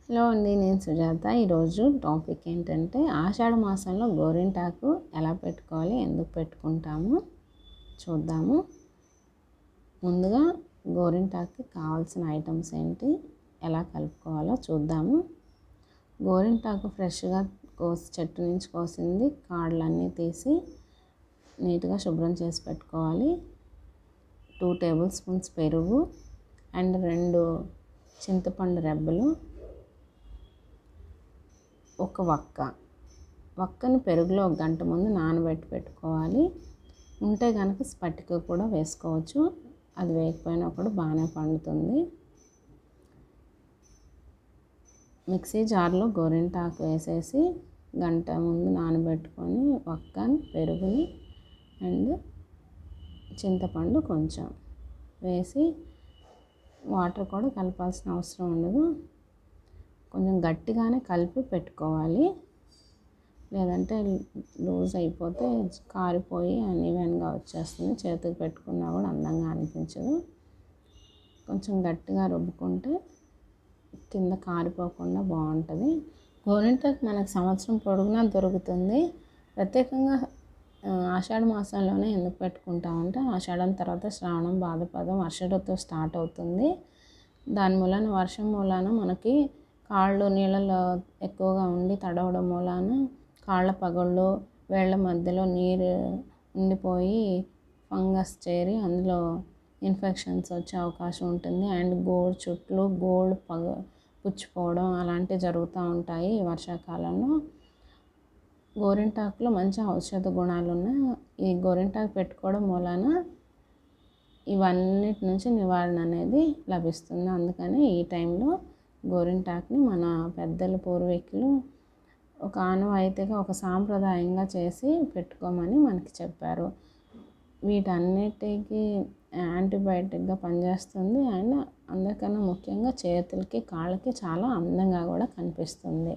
hello అండి నేను సుజాత ఈరోజు టాపిక్ ఏంటంటే ఆషాఢ మాసంలో గోరింటాకు ఎలా పెట్టుకోవాలి ఎందుకు పెట్టుకుంటాము చూద్దాము ముందుగా గోరింటాకుకి కావాల్సిన ఐటమ్స్ ఏంటి ఎలా కలుపుకోవాలో చూద్దాము గోరింటాకు ఫ్రెష్గా కోసి చెట్టు నుంచి కోసింది కాడలన్నీ తీసి నీట్గా శుభ్రం చేసి పెట్టుకోవాలి టూ టేబుల్ స్పూన్స్ పెరుగు అండ్ రెండు చింతపండు రెబ్బలు ఒక వక్క వక్కని పెరుగులో ఒక గంట ముందు నానబెట్టి పెట్టుకోవాలి ఉంటే కనుక స్పటిక కూడా వేసుకోవచ్చు అది వేయకపోయినా కూడా బాగానే పండుతుంది మిక్సీ జార్లో గోరింటాకు వేసేసి గంట ముందు నానబెట్టుకొని వక్కని పెరుగుని అండ్ చింతపండు కొంచెం వేసి వాటర్ కూడా కలపాల్సిన అవసరం ఉండదు కొంచెం గట్టిగానే కలిపి పెట్టుకోవాలి లేదంటే లూజ్ అయిపోతే కారిపోయి అన్ఈవెన్గా వచ్చేస్తుంది చేతికి పెట్టుకున్నా కూడా అందంగా అనిపించదు కొంచెం గట్టిగా రుబ్బుకుంటే కింద కారిపోకుండా బాగుంటుంది గోరింటాకు మనకు సంవత్సరం పొడుగునా దొరుకుతుంది ప్రత్యేకంగా ఆషాఢ మాసంలోనే ఎందుకు పెట్టుకుంటామంటే ఆషాఢం తర్వాత శ్రావణం భాద్రపదం వర్ష ఋతువు స్టార్ట్ అవుతుంది దాని మూలాన వర్షం మూలాన మనకి కాళ్ళు నీళ్ళలో ఎక్కువగా ఉండి తడవడం మూలాన కాళ్ళ పగుళ్ళు వేళ్ళ మధ్యలో నీరు ఉండిపోయి ఫంగస్ చేరి అందులో ఇన్ఫెక్షన్స్ వచ్చే అవకాశం ఉంటుంది అండ్ గోడు చుట్లు గోల్డ్ పగ పుచ్చిపోవడం అలాంటివి జరుగుతూ ఉంటాయి ఈ వర్షాకాలంలో గోరింటాకులో మంచి ఔషధ గుణాలు ఉన్నాయి ఈ గోరింటాకు పెట్టుకోవడం మూలాన ఇవన్నిటి నుంచి నివారణ అనేది లభిస్తుంది అందుకని ఈ టైంలో గోరింటాకుని మన పెద్దల పూర్వీకులు ఒక ఆనవాయితీగా ఒక సాంప్రదాయంగా చేసి పెట్టుకోమని మనకి చెప్పారు వీటన్నిటికీ యాంటీబయాటిక్గా పనిచేస్తుంది అండ్ అందరికన్నా ముఖ్యంగా చేతులకి కాళ్ళకి చాలా అందంగా కూడా కనిపిస్తుంది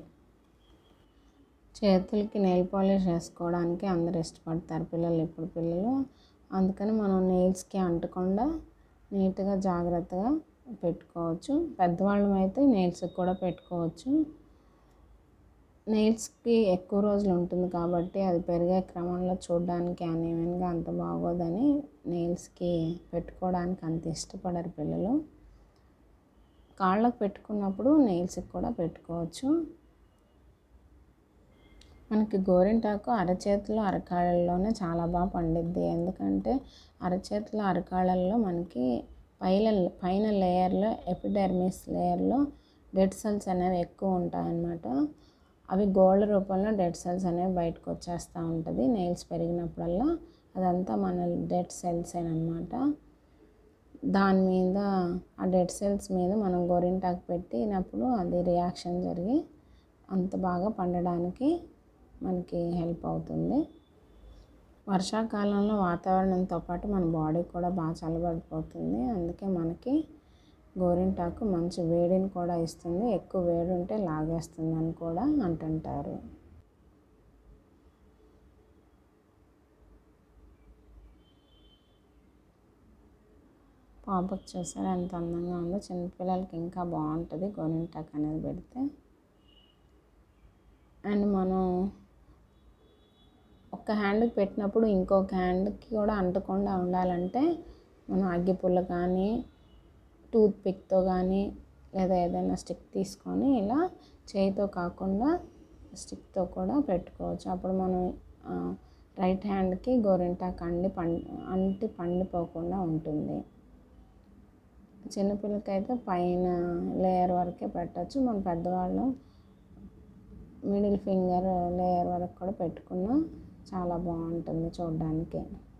చేతులకి నెయిల్ పాలిష్ వేసుకోవడానికి అందరు ఇష్టపడతారు పిల్లలు ఇప్పుడు పిల్లలు అందుకని మనం నెయిల్స్కి అంటకుండా నీట్గా జాగ్రత్తగా పెట్టుకోవచ్చు పెద్దవాళ్ళం అయితే నెయిల్స్కి కూడా పెట్టుకోవచ్చు నెయిల్స్కి ఎక్కువ రోజులు ఉంటుంది కాబట్టి అది పెరిగే క్రమంలో చూడడానికి అనేవెన్గా అంత బాగోదని నెయిల్స్కి పెట్టుకోవడానికి అంత ఇష్టపడరు పిల్లలు కాళ్ళకు పెట్టుకున్నప్పుడు నెయిల్స్కి కూడా పెట్టుకోవచ్చు మనకి గోరింటాకు అరచేతిలో అరకాళ్ళలోనే చాలా బాగా పండిద్ది ఎందుకంటే అరచేతిలో అరకాళ్ళల్లో మనకి పైన పైన లేయర్లో ఎపిడెర్మిస్ లేయర్లో డెడ్ సెల్స్ అనేవి ఎక్కువ ఉంటాయన్నమాట అవి గోల్డ్ రూపంలో డెడ్ సెల్స్ అనేవి బయటకు వచ్చేస్తూ ఉంటుంది నెయిల్స్ పెరిగినప్పుడల్లా అదంతా మన డెడ్ సెల్స్ అనమాట దాని మీద ఆ డెడ్ సెల్స్ మీద మనం గోరింటాకు పెట్టినప్పుడు అది రియాక్షన్ జరిగి అంత బాగా పండడానికి మనకి హెల్ప్ అవుతుంది వర్షాకాలంలో వాతావరణంతో పాటు మన బాడీ కూడా బాగా చల్లబడిపోతుంది అందుకే మనకి గోరింటాకు మంచి వేడిని కూడా ఇస్తుంది ఎక్కువ వేడి ఉంటే లాగేస్తుంది అని కూడా అంటుంటారు పాపకు చూసారా ఎంత అందంగా ఉందో చిన్నపిల్లలకి ఇంకా బాగుంటుంది గోరింటాకు అనేది పెడితే అండ్ మనం ఒక హ్యాండ్కి పెట్టినప్పుడు ఇంకొక హ్యాండ్కి కూడా అంటకుండా ఉండాలంటే మనం అగ్గిపుల్ల కానీ టూత్ పిక్తో కానీ లేదా ఏదైనా స్టిక్ తీసుకొని ఇలా చేయితో కాకుండా స్టిక్తో కూడా పెట్టుకోవచ్చు అప్పుడు మనం రైట్ హ్యాండ్కి గోరింటాకు అండి పండి అంటి పండిపోకుండా ఉంటుంది చిన్నపిల్లకైతే పైన లేయర్ వరకే పెట్టచ్చు మన పెద్దవాళ్ళు మిడిల్ ఫింగర్ లేయర్ వరకు కూడా పెట్టుకున్నా చాలా బాగుంటుంది చూడడానికి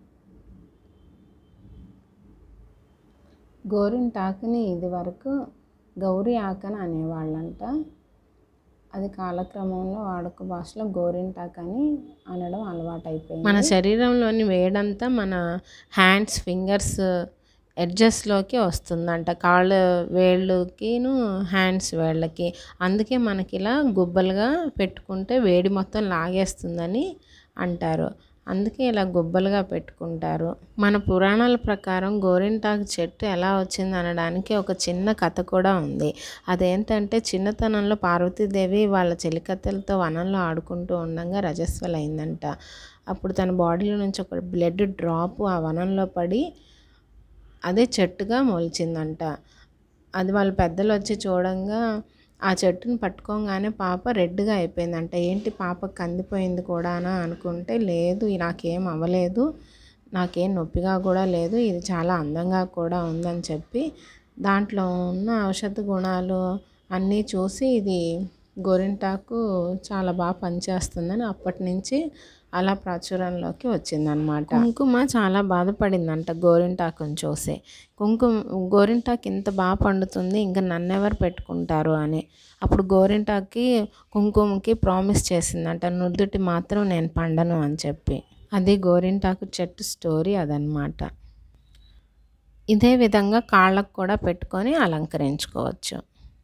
గోరింటాకుని ఇది వరకు గౌరీ ఆకని అనేవాళ్ళంట అది కాలక్రమంలో వాడుక భాషలో గోరింటాకు అని అనడం అలవాటు అయిపోయింది మన శరీరంలోని వేడంతా మన హ్యాండ్స్ ఫింగర్స్ ఎడ్జెస్లోకి వస్తుందంట కాళ్ళ వేళ్ళకిను హ్యాండ్స్ వేళ్ళకి అందుకే మనకి ఇలా గుబ్బలుగా పెట్టుకుంటే వేడి మొత్తం లాగేస్తుందని అంటారు అందుకే ఇలా గుబ్బలుగా పెట్టుకుంటారు మన పురాణాల ప్రకారం గోరింటాకు చెట్టు ఎలా వచ్చింది అనడానికి ఒక చిన్న కథ కూడా ఉంది అదేంటంటే చిన్నతనంలో పార్వతీదేవి వాళ్ళ చెలికత్తెలతో వనంలో ఆడుకుంటూ ఉండగా రజస్వలైందంట అప్పుడు తన బాడీలో నుంచి ఒక బ్లడ్ డ్రాప్ ఆ వనంలో పడి అదే చెట్టుగా మొలిచిందంట అది వాళ్ళ పెద్దలు వచ్చి చూడంగా ఆ చెట్టుని పట్టుకోగానే పాప రెడ్గా అయిపోయిందంట ఏంటి పాప కందిపోయింది కూడా అని అనుకుంటే లేదు ఇది నాకేం అవ్వలేదు నాకేం నొప్పిగా కూడా లేదు ఇది చాలా అందంగా కూడా ఉందని చెప్పి దాంట్లో ఉన్న ఔషధ గుణాలు అన్నీ చూసి ఇది గోరింటాకు చాలా బాగా పనిచేస్తుందని అప్పటి నుంచి అలా ప్రాచుర్యంలోకి వచ్చిందనమాట కుంకుమ చాలా బాధపడిందంట గోరింటాకుని చూసి కుంకుమ గోరింటాకు ఇంత బాగా పండుతుంది ఇంకా నన్నెవరు పెట్టుకుంటారు అని అప్పుడు గోరింటాకి కుంకుమకి ప్రామిస్ చేసిందంట నుదుటి మాత్రం నేను పండను అని చెప్పి అది గోరింటాకు చెట్టు స్టోరీ అదనమాట ఇదే విధంగా కాళ్ళకు కూడా పెట్టుకొని అలంకరించుకోవచ్చు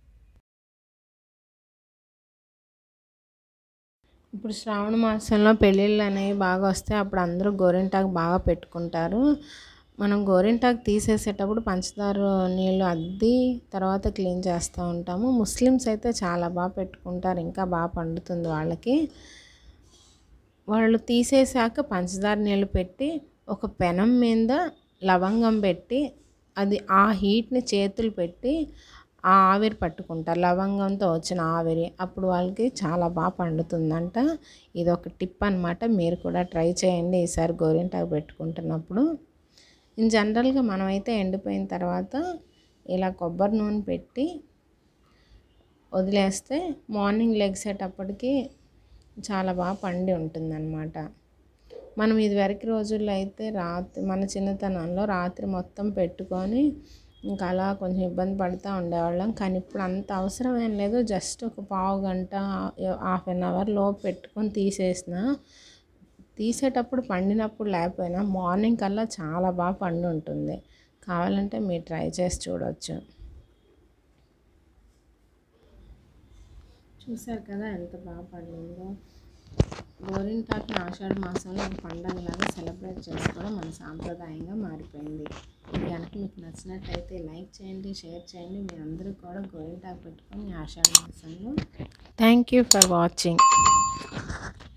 ఇప్పుడు శ్రావణ మాసంలో పెళ్ళిళ్ళు అనేవి బాగా వస్తాయి అప్పుడు అందరూ గోరింటాకు బాగా పెట్టుకుంటారు మనం గోరింటాకు తీసేసేటప్పుడు పంచదార నీళ్ళు అద్ది తర్వాత క్లీన్ చేస్తూ ఉంటాము ముస్లిమ్స్ అయితే చాలా బాగా పెట్టుకుంటారు ఇంకా బాగా పండుతుంది వాళ్ళకి వాళ్ళు తీసేసాక పంచదార నీళ్ళు పెట్టి ఒక పెనం మీద లవంగం పెట్టి అది ఆ హీట్ని చేతులు పెట్టి ఆ ఆవిరి పట్టుకుంటారు లవంగంతో వచ్చిన ఆవిరి అప్పుడు వాళ్ళకి చాలా బాగా పండుతుందంట ఇది ఒక టిప్ అనమాట మీరు కూడా ట్రై చేయండి ఈసారి గోరింటాకు పెట్టుకుంటున్నప్పుడు ఇన్ జనరల్గా మనమైతే ఎండిపోయిన తర్వాత ఇలా కొబ్బరి నూనె పెట్టి వదిలేస్తే మార్నింగ్ లెగ్సేటప్పటికి చాలా బాగా పండి ఉంటుందన్నమాట మనం ఇదివరకు రోజుల్లో అయితే రాత్రి మన చిన్నతనంలో రాత్రి మొత్తం పెట్టుకొని ఇంకా అలా కొంచెం ఇబ్బంది పడుతూ ఉండేవాళ్ళం కానీ ఇప్పుడు అంత అవసరం ఏం లేదు జస్ట్ ఒక పావు గంట హాఫ్ అన్ అవర్ లోపు పెట్టుకొని తీసేసిన తీసేటప్పుడు పండినప్పుడు లేకపోయినా మార్నింగ్ కల్లా చాలా బాగా పండు ఉంటుంది కావాలంటే మీరు ట్రై చేసి చూడవచ్చు చూసారు కదా ఎంత బాగా పండిందో గోరింటాకుని ఆషాఢ మాసంలో ఒక పండగలాగా సెలబ్రేట్ చేసుకోవడం మన సాంప్రదాయంగా మారిపోయింది ఇది కనుక మీకు నచ్చినట్లయితే లైక్ చేయండి షేర్ చేయండి మీరు అందరూ కూడా గోరింటాకు పెట్టుకొని ఆషాఢ మాసంలో థ్యాంక్ యూ ఫర్ వాచింగ్